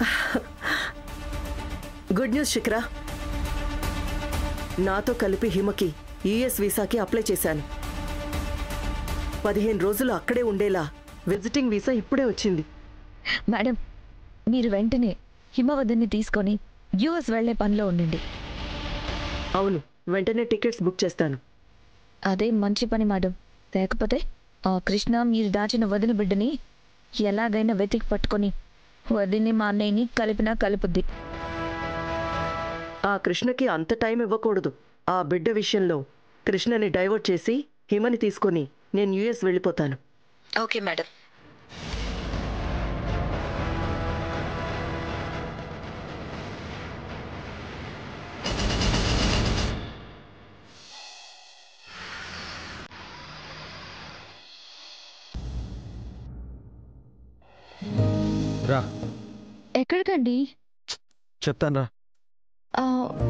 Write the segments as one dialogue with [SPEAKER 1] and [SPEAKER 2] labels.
[SPEAKER 1] Good news Shikhara నాతో కలిపి హిమకి US వీసాకి apply చేశాను పదిహేను రోజులు అక్కడే ఉండేలా విజిటింగ్ వీసా ఇప్పుడే వచ్చింది
[SPEAKER 2] మేడం మీరు వెంటనే హిమవద్దని తీసుకొని యూఎస్ వెళ్ళే పనిలో ఉండండి
[SPEAKER 1] అవును వెంటనే టికెట్స్ బుక్ చేస్తాను
[SPEAKER 2] అదే మంచి పని మేడం లేకపోతే ఆ కృష్ణ మీరు దాచిన వదిన బిడ్డని ఎలాగైనా వెతికి పట్టుకొని వదిని మా అన్నయ్యని కలిపినా కలుపుద్ది
[SPEAKER 1] ఆ కృష్ణకి అంత టైం ఇవ్వకూడదు ఆ బిడ్డ విషయంలో కృష్ణని డైవర్ట్ చేసి హిమని తీసుకొని నేను యుఎస్ వెళ్ళిపోతాను
[SPEAKER 2] ఓకే మేడం
[SPEAKER 3] రా
[SPEAKER 2] ఎక్కడికండి
[SPEAKER 3] చెప్తాను రా
[SPEAKER 2] ఆ,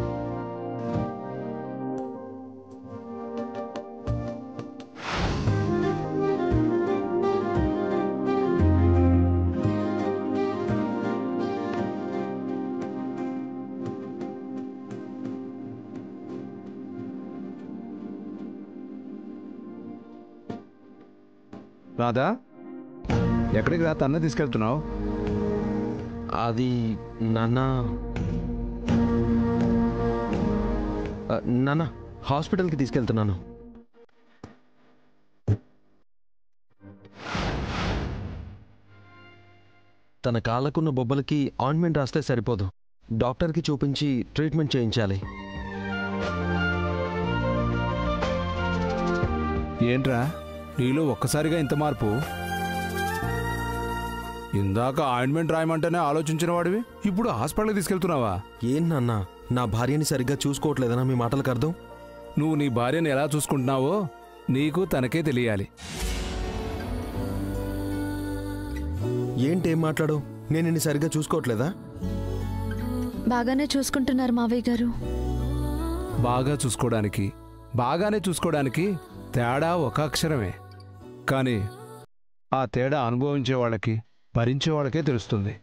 [SPEAKER 4] రాధా ఎక్కడికి రా తన్న తీసుకెళ్తున్నావు
[SPEAKER 3] అది నాన్న ఆ, నాన్న హాస్పిటల్కి తీసుకెళ్తున్నాను తన కాళ్ళకున్న బొబ్బలకి ఆయింట్మెంట్ రాస్తే సరిపోదు డాక్టర్కి చూపించి ట్రీట్మెంట్ చేయించాలి
[SPEAKER 4] ఏంట్రా నీలో ఒక్కసారిగా ఇంత మార్పు ఇందాక ఆయింట్మెంట్ రాయమంటేనే ఆలోచించిన వాడివి ఇప్పుడు హాస్పిటల్కి తీసుకెళ్తున్నావా
[SPEAKER 3] ఏం నాన్న నా భార్యని సరిగ్గా చూసుకోవట్లేదనా మీ మాటలకు అర్థం
[SPEAKER 4] నువ్వు నీ భార్యను ఎలా చూసుకుంటున్నావో నీకు తనకే తెలియాలి
[SPEAKER 3] ఏంటేం మాట్లాడు నేను నిన్ను సరిగ్గా చూసుకోవట్లేదా
[SPEAKER 2] బాగానే చూసుకుంటున్నారు మావయ్య గారు
[SPEAKER 4] బాగా చూసుకోవడానికి బాగానే చూసుకోవడానికి తేడా ఒక అక్షరమే కానీ ఆ తేడా అనుభవించే వాళ్ళకి భరించే వాళ్ళకే తెలుస్తుంది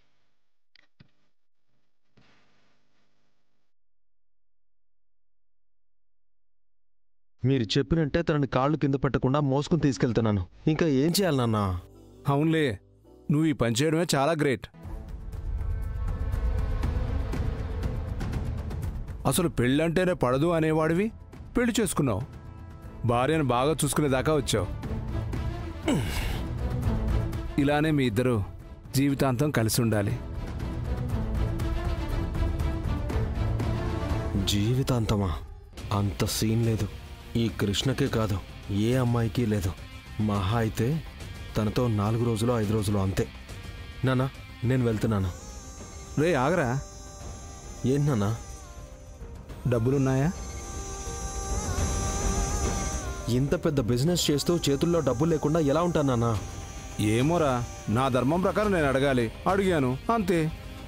[SPEAKER 3] మీరు చెప్పినట్టే తనని కాళ్ళు కింద పెట్టకుండా మోసుకుని తీసుకెళ్తున్నాను ఇంకా ఏం చేయాలి నాన్న
[SPEAKER 4] అవునులే నువ్వు ఈ పని చేయడమే చాలా గ్రేట్ అసలు పెళ్ళంటేనే పడదు అనేవాడివి పెళ్లి చేసుకున్నావు భార్యను బాగా చూసుకునేదాకా వచ్చావు ఇలానే మీ ఇద్దరు జీవితాంతం కలిసి ఉండాలి
[SPEAKER 3] జీవితాంతమా అంత సీన్ లేదు ఈ కృష్ణకే కాదు ఏ అమ్మాయికి లేదు మహా అయితే తనతో నాలుగు రోజులు ఐదు రోజులు అంతే నాన్న నేను వెళ్తున్నాను
[SPEAKER 4] రే ఆగరా
[SPEAKER 3] ఏంటి నాన్న
[SPEAKER 4] డబ్బులున్నాయా
[SPEAKER 3] ఇంత పెద్ద బిజినెస్ చేస్తూ చేతుల్లో డబ్బులు లేకుండా ఎలా ఉంటాను నాన్న
[SPEAKER 4] ఏమోరా నా ధర్మం ప్రకారం నేను అడగాలి అడిగాను అంతే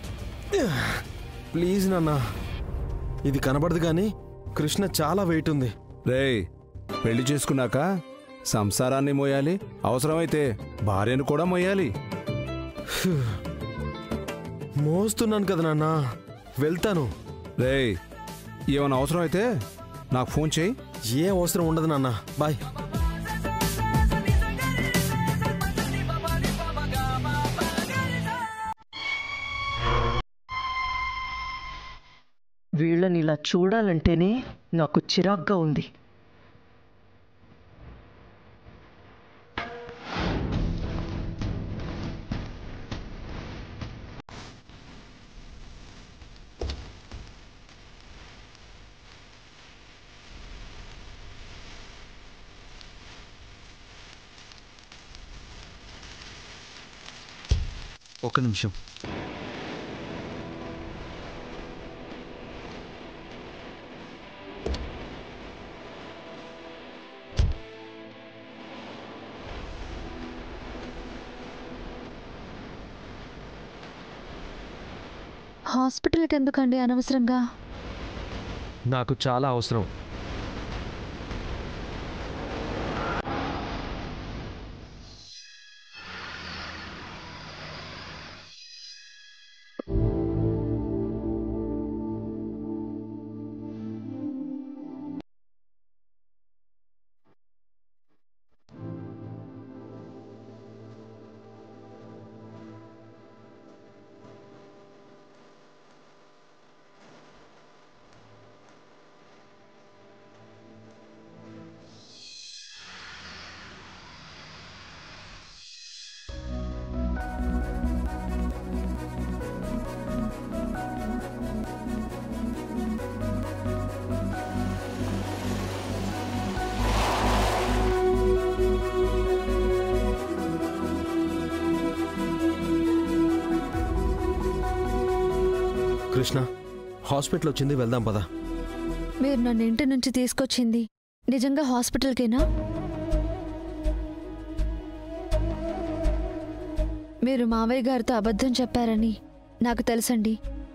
[SPEAKER 3] ప్లీజ్ నాన్న ఇది కనబడదు కానీ కృష్ణ చాలా వెయిట్ ఉంది
[SPEAKER 4] రేయ్ పెళ్లి చేసుకున్నాక సంసారాన్ని మోయాలి అవసరమైతే భార్యను కూడా మోయాలి
[SPEAKER 3] మోస్తున్నాను కదా నాన్న వెళ్తాను
[SPEAKER 4] రేయ్ ఏమైనా అవసరం అయితే నాకు ఫోన్ చేయి
[SPEAKER 3] ఏ అవసరం ఉండదు నాన్న బాయ్
[SPEAKER 1] వీళ్ళని ఇలా చూడాలంటేనే నాకు చిరాగ్గా ఉంది
[SPEAKER 5] ఒక నిమిషం
[SPEAKER 2] హాస్పిటల్కి ఎందుకండి అనవసరంగా
[SPEAKER 3] నాకు చాలా అవసరం కృష్ణ హాస్పిటల్ వచ్చింది వెళ్దాం పదా
[SPEAKER 5] మీరు నన్ను ఇంటి నుంచి తీసుకొచ్చింది నిజంగా హాస్పిటల్కేనా మీరు మావయ్య గారితో అబద్ధం చెప్పారని నాకు తెలుసండి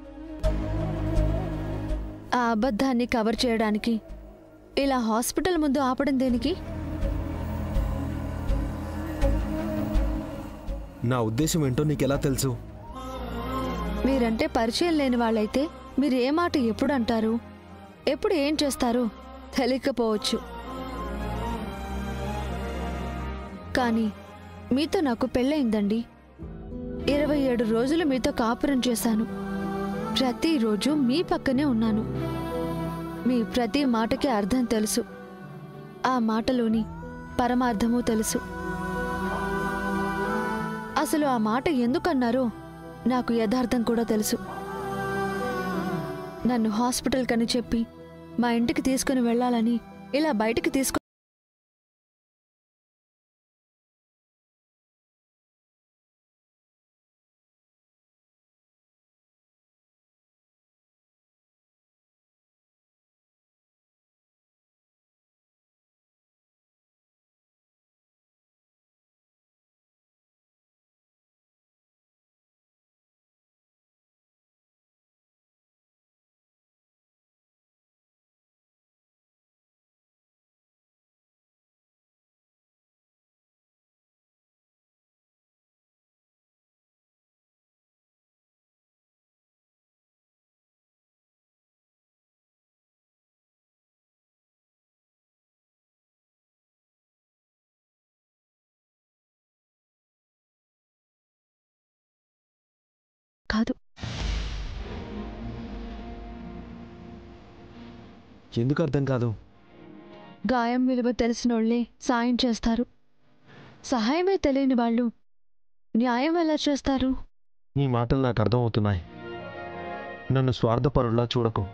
[SPEAKER 5] ఆ అబద్ధాన్ని కవర్ చేయడానికి ఇలా హాస్పిటల్ ముందు ఆపడం దేనికి
[SPEAKER 3] నా ఉద్దేశం ఏంటో నీకెలా తెలుసు
[SPEAKER 5] మీరంటే పరిచయం లేని వాళ్ళైతే మీరు ఏ మాట ఎప్పుడు అంటారు ఎప్పుడు ఏం చేస్తారో తెలియకపోవచ్చు కానీ మీతో నాకు పెళ్ళయిందండి ఇరవై ఏడు రోజులు మీతో కాపురం చేశాను ప్రతిరోజు మీ పక్కనే ఉన్నాను మీ ప్రతి మాటకి అర్థం తెలుసు ఆ మాటలోని పరమార్థము తెలుసు అసలు ఆ మాట ఎందుకన్నారో నాకు యథార్థం కూడా తెలుసు నన్ను హాస్పిటల్ కని చెప్పి మా ఇంటికి తీసుకుని వెళ్ళాలని ఇలా బయటికి తీసుకు కాదు
[SPEAKER 3] ఎందుకు అర్థం కాదు
[SPEAKER 5] గాయం విలువ తెలిసినోళ్లే సాయం చేస్తారు సహాయమే తెలియని వాళ్ళు న్యాయం ఎలా చేస్తారు
[SPEAKER 3] నీ మాటలు నాకు అర్థమవుతున్నాయి నన్ను స్వార్థపరులా చూడకు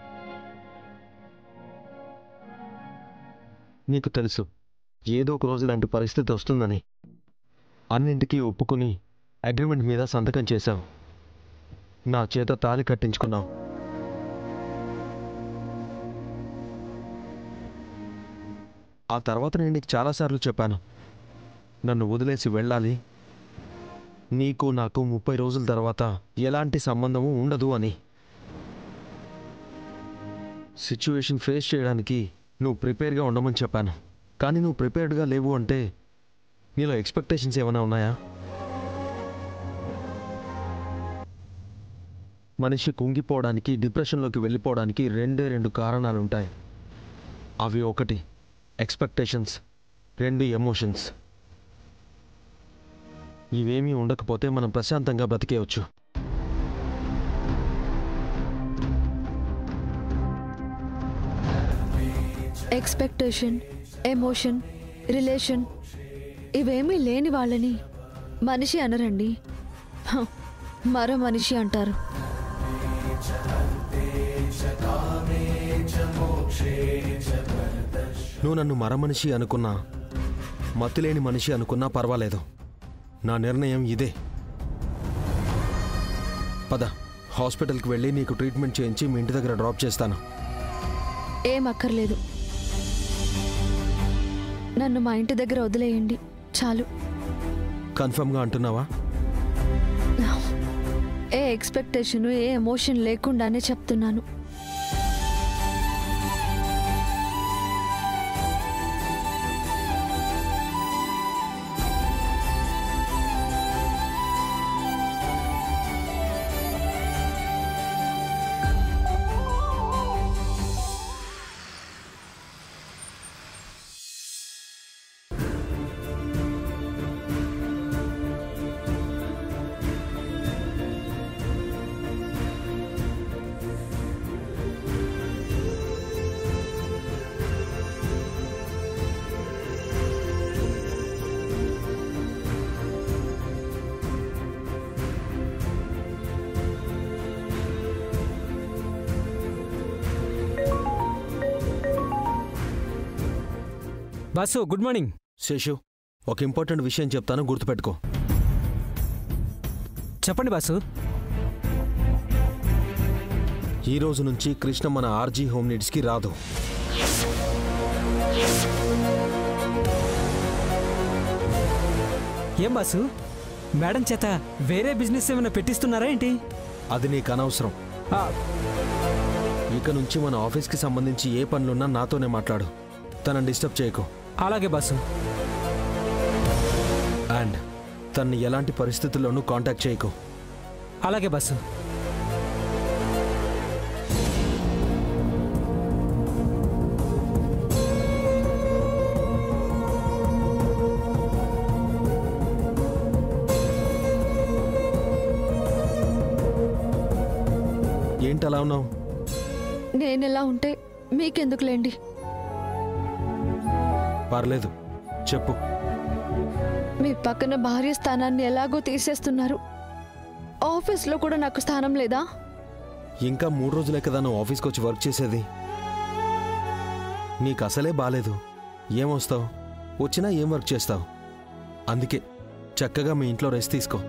[SPEAKER 3] నీకు తెలుసు ఏదో ఒక రోజు ఇలాంటి పరిస్థితి వస్తుందని అన్నింటికీ ఒప్పుకుని అగ్రిమెంట్ మీద సంతకం చేశావు నా చేత తాళి కట్టించుకున్నావు ఆ తర్వాత నేను నీకు చాలాసార్లు చెప్పాను నన్ను వదిలేసి వెళ్ళాలి నీకు నాకు ముప్పై రోజుల తర్వాత ఎలాంటి సంబంధము ఉండదు అని సిచ్యువేషన్ ఫేస్ చేయడానికి నువ్వు ప్రిపేర్గా ఉండమని చెప్పాను కానీ నువ్వు ప్రిపేర్డ్గా లేవు అంటే నీలో ఎక్స్పెక్టేషన్స్ ఏమైనా ఉన్నాయా మనిషి కుంగిపోవడానికి డిప్రెషన్లోకి వెళ్ళిపోవడానికి రెండే రెండు కారణాలు ఉంటాయి అవి ఒకటి ఎక్స్పెక్టేషన్స్ రెండు ఎమోషన్స్ ఇవేమీ ఉండకపోతే మనం ప్రశాంతంగా బ్రతికేయచ్చు
[SPEAKER 5] ఎక్స్పెక్టేషన్ ఎమోషన్ రిలేషన్ ఇవేమీ లేని వాళ్ళని మనిషి అనరండి హ, మరో మనిషి అంటారు
[SPEAKER 3] నువ్వు నన్ను మరమనిషి అనుకున్నా మత్తులేని మనిషి అనుకున్నా పర్వాలేదు నా నిర్ణయం ఇదే పద హాస్పిటల్కి వెళ్ళి నీకు ట్రీట్మెంట్ చేయించి మీ ఇంటి దగ్గర డ్రాప్ చేస్తాను
[SPEAKER 5] ఏం అక్కర్లేదు నన్ను మా ఇంటి దగ్గర వదిలేయండి చాలు
[SPEAKER 3] కన్ఫర్మ్గా అంటున్నావా
[SPEAKER 5] ఏ ఎక్స్పెక్టేషన్ ఏ ఎమోషన్ లేకుండానే చెప్తున్నాను
[SPEAKER 6] బాసు గుడ్ మార్నింగ్
[SPEAKER 3] శేషు ఒక ఇంపార్టెంట్ విషయం చెప్తాను గుర్తుపెట్టుకో
[SPEAKER 6] చెప్పండి బాసు
[SPEAKER 3] ఈ రోజు నుంచి కృష్ణ మన ఆర్జీ హోమ్ నీడ్స్కి రాదు
[SPEAKER 6] ఏం బాసు మేడం చేత వేరే బిజినెస్ ఏమైనా పెట్టిస్తున్నారా ఏంటి
[SPEAKER 3] అది నీకు అనవసరం
[SPEAKER 6] ఆ,
[SPEAKER 3] ఇక నుంచి మన ఆఫీస్కి సంబంధించి ఏ పనులున్నా నాతోనే మాట్లాడు తనని డిస్టర్బ్ చేయకు
[SPEAKER 6] అలాగే బాసు
[SPEAKER 3] అండ్ తన్ని ఎలాంటి పరిస్థితుల్లోనూ కాంటాక్ట్ చేయకు
[SPEAKER 6] అలాగే బాసు
[SPEAKER 3] ఏంటి అలా ఉన్నావు
[SPEAKER 5] నేనెలా ఉంటే మీకెందుకులేండి
[SPEAKER 3] పర్లేదు చెప్పు
[SPEAKER 5] మీ పక్కన భార్య స్థానాన్ని ఎలాగో తీసేస్తున్నారు ఆఫీస్లో కూడా నాకు స్థానం లేదా
[SPEAKER 3] ఇంకా మూడు రోజులే కదా నువ్వు ఆఫీస్కి వచ్చి వర్క్ చేసేది నీకు అసలే బాలేదు ఏమొస్తావు వచ్చినా ఏం వర్క్ చేస్తావు అందుకే చక్కగా మీ ఇంట్లో రెస్ట్ తీసుకో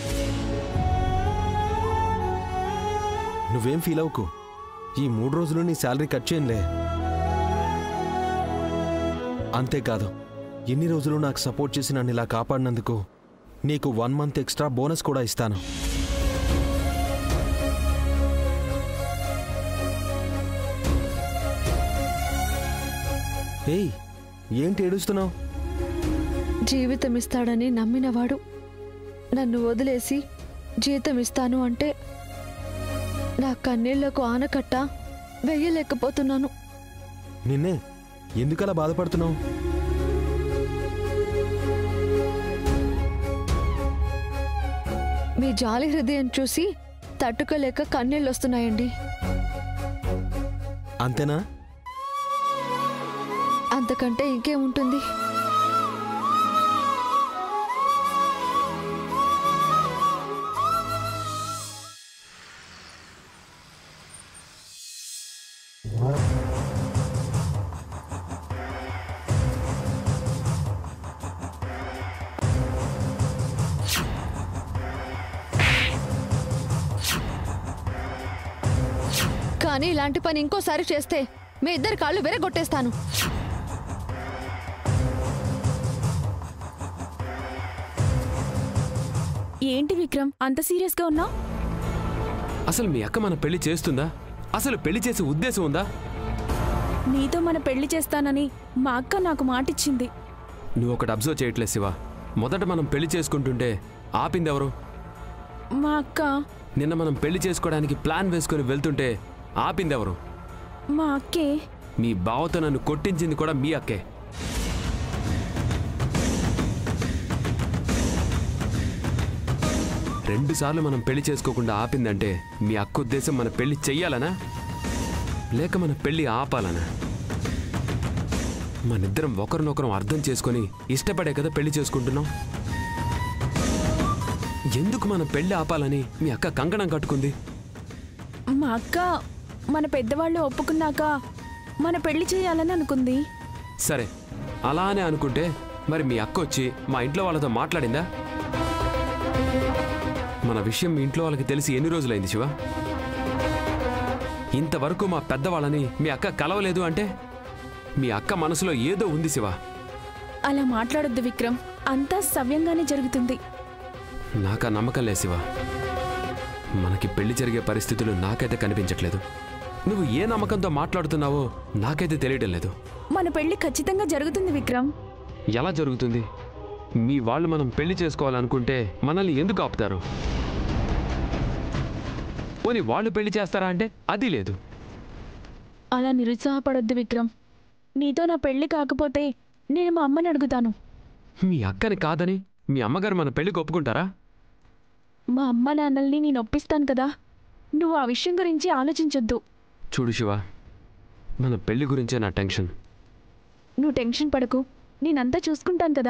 [SPEAKER 3] నువ్వేం ఫీల్ అవ్వకు ఈ మూడు రోజులు నీ శాలరీ కట్ చేయనులే అంతేకాదు ఎన్ని రోజులు నాకు సపోర్ట్ చేసి నన్ను ఇలా కాపాడినందుకు నీకు వన్ మంత్ ఎక్స్ట్రా బోనస్ కూడా ఇస్తాను ఏయ్ ఏంటి ఏడుస్తున్నావు
[SPEAKER 5] జీవితం ఇస్తాడని నమ్మినవాడు నన్ను వదిలేసి జీతం ఇస్తాను అంటే నా కన్నీళ్లకు ఆనకట్ట వెయ్యలేకపోతున్నాను
[SPEAKER 3] నిన్నే ఎందుకలా బాధపడుతున్నావు
[SPEAKER 5] మీ జాలి హృదయం చూసి తట్టుకోలేక కన్నీళ్ళు వస్తున్నాయండి
[SPEAKER 3] అంతేనా
[SPEAKER 5] అంతకంటే ఇంకేముంటుంది కానీ ఇలాంటి పని ఇంకోసారి చేస్తే మీ ఇద్దరి కాళ్ళు విరగొట్టేస్తాను
[SPEAKER 7] ఏంటి విక్రమ్ అంత సీరియస్గా ఉన్నావు
[SPEAKER 8] అసలు మీ అక్క మన పెళ్లి చేస్తుందా అసలు పెళ్లి చేసే ఉద్దేశం ఉందా
[SPEAKER 7] నీతో మన పెళ్లి చేస్తానని మా అక్క నాకు మాటిచ్చింది
[SPEAKER 8] నువ్వు ఒకటి అబ్జర్వ్ చేయట్లేదు శివ మొదట మనం పెళ్లి చేసుకుంటుంటే ఆపిందెవరు
[SPEAKER 7] మా అక్క
[SPEAKER 8] నిన్న మనం పెళ్లి చేసుకోవడానికి ప్లాన్ వేసుకొని వెళ్తుంటే ఆపిందెవరు
[SPEAKER 7] మా అక్కే
[SPEAKER 8] మీ బావతో నన్ను కొట్టించింది కూడా మీ అక్కే రెండుసార్లు మనం పెళ్లి చేసుకోకుండా ఆపిందంటే మీ అక్క ఉద్దేశం మన పెళ్లి చెయ్యాలనా లేక మన పెళ్లి ఆపాలనా మనిద్దరం ఒకరినొకరం అర్థం చేసుకొని ఇష్టపడే కదా పెళ్లి చేసుకుంటున్నాం ఎందుకు మన పెళ్లి ఆపాలని మీ అక్క కంకణం కట్టుకుంది
[SPEAKER 7] మా అక్క మన పెద్దవాళ్ళు ఒప్పుకున్నాక మన పెళ్లి చేయాలని అనుకుంది
[SPEAKER 8] సరే అలానే అనుకుంటే మరి మీ అక్క వచ్చి మా ఇంట్లో వాళ్ళతో మాట్లాడిందా మన విషయం మీ ఇంట్లో వాళ్ళకి తెలిసి ఎన్ని రోజులైంది శివ ఇంతవరకు మా పెద్దవాళ్ళని మీ అక్క కలవలేదు అంటే మీ అక్క మనసులో ఏదో ఉంది శివ
[SPEAKER 7] అలా మాట్లాడొద్దు విక్రమ్ అంతా సవ్యంగానే జరుగుతుంది
[SPEAKER 8] నాకు ఆ నమ్మకం లేదు శివ మనకి పెళ్లి జరిగే పరిస్థితులు నాకైతే కనిపించట్లేదు నువ్వు ఏ నమ్మకంతో మాట్లాడుతున్నావో నాకైతే తెలియడం లేదు
[SPEAKER 7] మన పెళ్లి ఖచ్చితంగా జరుగుతుంది విక్రమ్
[SPEAKER 8] ఎలా జరుగుతుంది మీ వాళ్ళు మనం పెళ్లి చేసుకోవాలనుకుంటే మనల్ని ఎందుకు ఆపుతారు పోనీ వాళ్ళు పెళ్లి చేస్తారా అంటే అది లేదు
[SPEAKER 7] అలా నిరుత్సాహపడొద్దు విక్రమ్ నీతో నా పెళ్లి కాకపోతే నేను మా అమ్మని అడుగుతాను
[SPEAKER 8] మీ అక్కని కాదని మీ అమ్మగారు మన పెళ్లికి ఒప్పుకుంటారా
[SPEAKER 7] మా అమ్మ నాన్నల్ని నేను ఒప్పిస్తాను కదా నువ్వు ఆ విషయం గురించి ఆలోచించొద్దు
[SPEAKER 8] చూడు శివ మన పెళ్లి గురించే నా టెన్షన్
[SPEAKER 7] నువ్వు టెన్షన్ పడకు నేనంతా చూసుకుంటాను కదా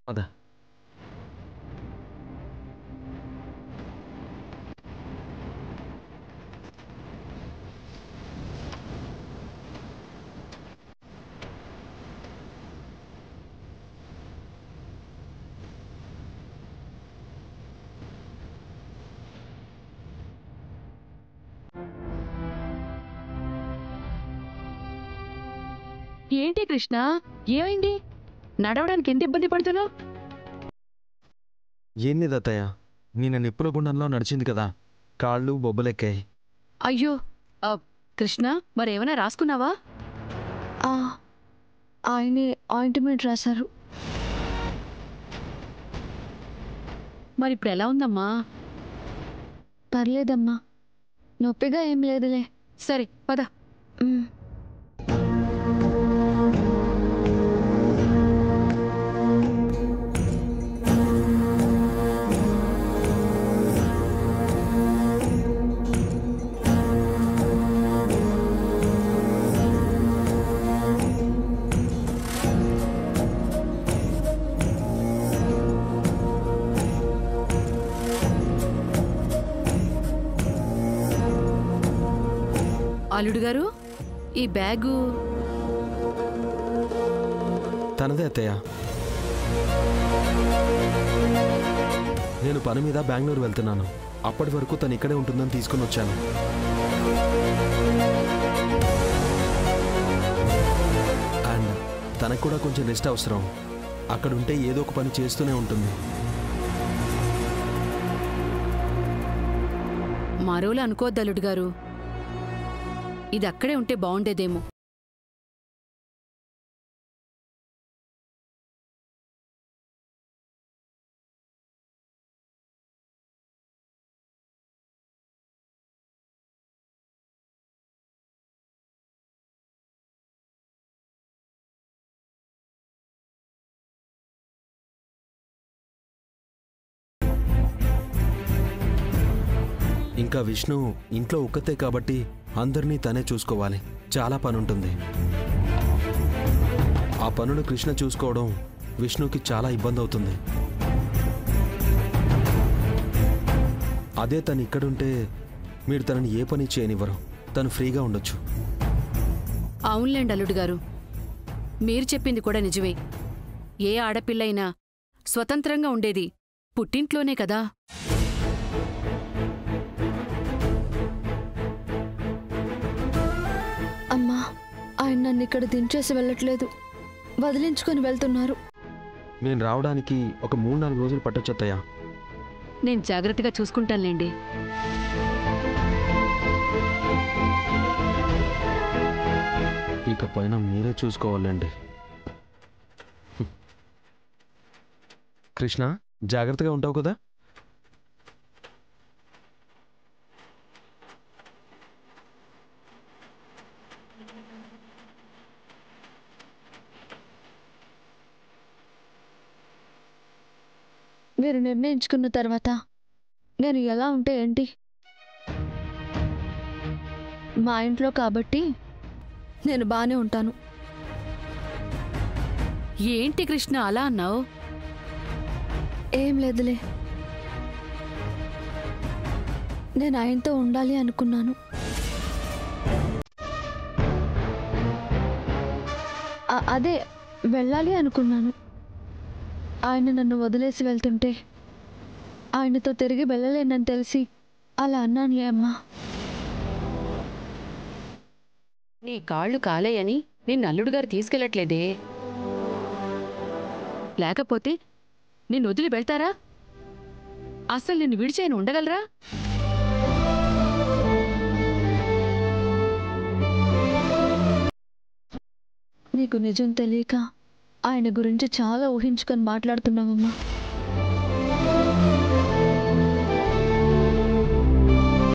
[SPEAKER 3] పద
[SPEAKER 7] ఏంటి కృష్ణ ఏమైంది నడవడానికి ఎంత ఇబ్బంది పడుతున్నావు
[SPEAKER 3] ఏంది దత్తయ్య నేను నిప్పుల గుండంలో నడిచింది కదా కాళ్ళు బొబ్బలెక్కాయి
[SPEAKER 7] అయ్యో ఆ, కృష్ణ మరేమైనా రాసుకున్నావా
[SPEAKER 5] ఆ, ఆయనే ఆయింట్మెంట్ రాశారు
[SPEAKER 7] మరి ఇప్పుడు ఎలా ఉందమ్మా
[SPEAKER 5] పర్లేదమ్మా నొప్పిగా ఏం లేదులే
[SPEAKER 7] సరే పద
[SPEAKER 5] ఉమ్.
[SPEAKER 7] అల్లుడు గారు ఈ బ్యాగు
[SPEAKER 3] తనదే అత్తయ్య నేను పని మీద బెంగళూరు వెళ్తున్నాను అప్పటి వరకు తను ఇక్కడే ఉంటుందని తీసుకుని వచ్చాను అండ్ తనకు కూడా కొంచెం రెస్ట్ అవసరం అక్కడ ఉంటే ఏదో ఒక పని చేస్తూనే ఉంటుంది
[SPEAKER 7] మరోలా అనుకోవద్దు అల్లుడు గారు ఇది అక్కడే ఉంటే బాగుండేదేమో
[SPEAKER 3] ఇంకా విష్ణు ఇంట్లో ఒక్కతే కాబట్టి అందరినీ తనే చూసుకోవాలి చాలా పని ఉంటుంది ఆ పనులు కృష్ణ చూసుకోవడం విష్ణుకి చాలా ఇబ్బంది అవుతుంది అదే తను ఇక్కడుంటే మీరు తనని ఏ పని చేయనివ్వరు తను ఫ్రీగా ఉండొచ్చు
[SPEAKER 7] అవునులేండి అల్లుడు గారు మీరు చెప్పింది కూడా నిజమే ఏ ఆడపిల్లైనా స్వతంత్రంగా ఉండేది పుట్టింట్లోనే కదా
[SPEAKER 5] అమ్మా ఆయన నన్ను ఇక్కడ దించేసి వెళ్ళట్లేదు వదిలించుకొని వెళ్తున్నారు
[SPEAKER 3] నేను రావడానికి ఒక మూడు నాలుగు రోజులు పట్టొచ్చత్తయ్యా
[SPEAKER 7] నేను జాగ్రత్తగా చూసుకుంటానులేండి
[SPEAKER 3] ఇక పైన మీరే చూసుకోవాలండి హ్మ్. కృష్ణ జాగ్రత్తగా ఉంటావు కదా
[SPEAKER 5] మీరు నిర్ణయించుకున్న తర్వాత నేను ఎలా ఉంటే ఏంటి మా ఇంట్లో కాబట్టి నేను బాగానే ఉంటాను
[SPEAKER 7] ఏంటి కృష్ణ అలా అన్నావు
[SPEAKER 5] ఏం లేదులే నేను ఆయనతో ఉండాలి అనుకున్నాను అ- అదే వెళ్ళాలి అనుకున్నాను ఆయన నన్ను వదిలేసి వెళ్తుంటే ఆయనతో తిరిగి వెళ్ళలేనని తెలిసి అలా అన్నాను అమ్మా
[SPEAKER 7] నీ కాళ్ళు కాలేయని నిన్ను అల్లుడు గారు తీసుకెళ్ళట్లేదే లేకపోతే నిన్ను వదిలి వెళ్తారా అసలు నిన్ను విడిచి ఆయన ఉండగలరా
[SPEAKER 5] నీకు నిజం తెలియక ఆయన గురించి చాలా ఊహించుకొని మాట్లాడుతున్నామమ్మా